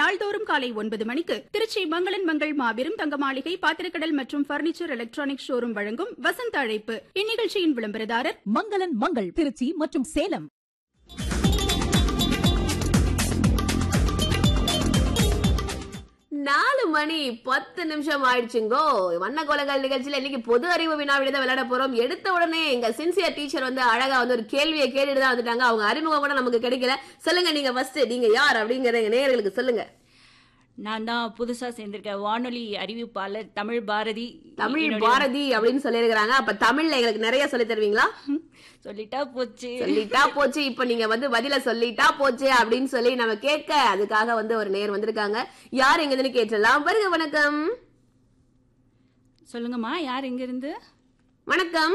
நாள்தோறும் காலை ஒன்பது மணிக்கு திருச்சி மங்களன் மங்கள் மாபெரும் தங்க மாளிகை பாத்திரக்கடல் மற்றும் பர்னிச்சர் எலக்ட்ரானிக் ஷோரூம் வழங்கும் வசந்த அழைப்பு இந்நிகழ்ச்சியின் விளம்பரதாரர் மங்களன் மங்கள் திருச்சி மற்றும் சேலம் நாலு மணி பத்து நிமிஷம் ஆயிடுச்சுங்கோ வண்ண கோலங்கள் நிகழ்ச்சியில இன்னைக்கு பொது அறிவு வினாவிட தான் விளையாட போறோம் எடுத்த உடனே எங்க சின்சியர் டீச்சர் வந்து அழகா வந்து ஒரு கேள்வியை கேட்டுட்டு தான் வந்துட்டாங்க அவங்க அறிமுகம் கூட நமக்கு கிடைக்கல சொல்லுங்க நீங்க ஃபர்ஸ்ட் நீங்க யார் அப்படிங்கிற எங்க நேயர்களுக்கு சொல்லுங்க நான் தான் புதுசா சேர்ந்திருக்கேன் வானொலி அறிவிப்பாளர் தமிழ் பாரதி தமிழ் என்னுடைய- பாரதி அப்படின்னு சொல்லியிருக்கிறாங்க அப்ப தமிழ்ல எங்களுக்கு நிறைய சொல்லி தருவீங்களா சொல்லிட்டா போச்சு சொல்லிட்டா போச்சு இப்ப நீங்க வந்து பதில சொல்லிட்டா போச்சு அப்படின்னு சொல்லி நம்ம கேட்க அதுக்காக வந்து ஒரு நேர் வந்திருக்காங்க யார் எங்கன்னு கேட்டலாம் வருக வணக்கம் சொல்லுங்கம்மா யார் எங்க இருந்து வணக்கம்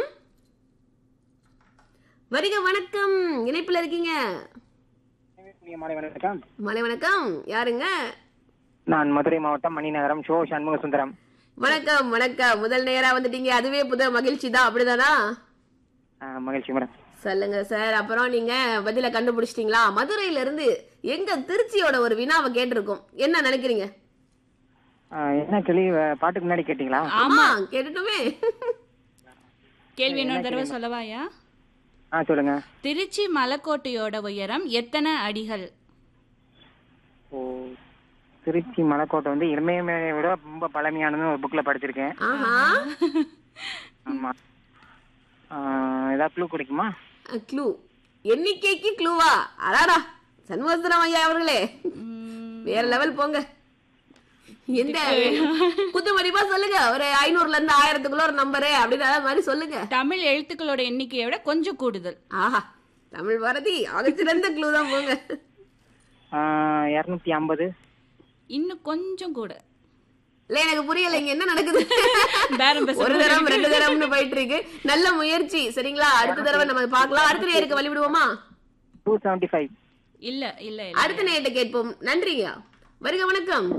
வருக வணக்கம் இணைப்புல இருக்கீங்க மாலை வணக்கம் மலை வணக்கம் யாருங்க நான் மதுரை மாவட்டம் மணிநகரம் ஷோ சண்முக சுந்தரம் வணக்கம் வணக்கம் முதல் நேரா வந்துட்டீங்க அதுவே புது மகிழ்ச்சி தான் அப்படிதானா ஆ, மகிழ்ச்சி மேடம் சொல்லுங்க சார் அப்புறம் நீங்க பதில கண்டுபிடிச்சிட்டீங்களா மதுரையில இருந்து எங்க திருச்சியோட ஒரு வினாவை கேட்டிருக்கோம் என்ன நினைக்கிறீங்க ஆ, என்ன கேள்வி அஹ், பாட்டுக்கு முன்னாடி கேட்டீங்களா ஆமா கேட்டுட்டுமே கேள்வி இன்னொரு தடவை சொல்லவாயா ஆ சொல்லுங்க திருச்சி மலைக்கோட்டையோட உயரம் எத்தனை அடிகள் ஓ திருச்சி மலைக்கோட்டை வந்து இளமையை விட ரொம்ப பழமையானதுன்னு ஒரு புக்ல படிச்சிருக்கேன் ஆஹா ஆமா ஆ, ஏதாவது க்ளூ கிடைக்குமா க்ளூ எண்ணிக்கைக்கு க்ளூவா அடாடா சண்முகசுந்தரம் ஐயா அவர்களே வேற லெவல் போங்க எந்த குத்து மதிப்பா சொல்லுங்க ஒரு ஐநூறுல இருந்து ஆயிரத்துக்குள்ள ஒரு நம்பரு அப்படின்னு அதாவது மாதிரி சொல்லுங்க தமிழ் எழுத்துக்களோட எண்ணிக்கையை விட கொஞ்சம் கூடுதல் ஆஹா தமிழ் பாரதி ஆக சிறந்த க்ளூ தான் போங்க இரநூத்தி ஐம்பது இன்னும் கொஞ்சம் கூட இல்ல எனக்கு புரியல இங்க என்ன நடக்குது பேரம் பேச ஒரு தரம் ரெண்டு தரம்னு போயிட்டு இருக்கு நல்ல முயற்சி சரிங்களா அடுத்த தடவை நம்ம பார்க்கலாம் அடுத்த நேருக்கு வழி விடுவோமா டூ செவன்டி ஃபைவ் இல்ல இல்ல இல்ல அடுத்த நேரத்தை கேட்போம் நன்றிங்க வருக வணக்கம்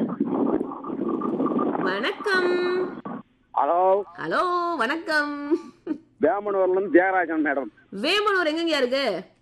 வணக்கம் ஹலோ ஹலோ வணக்கம் வேமனூர்ல இருந்து ஜெயராஜன் மேடம் வேமனூர் எங்கங்க இருக்கு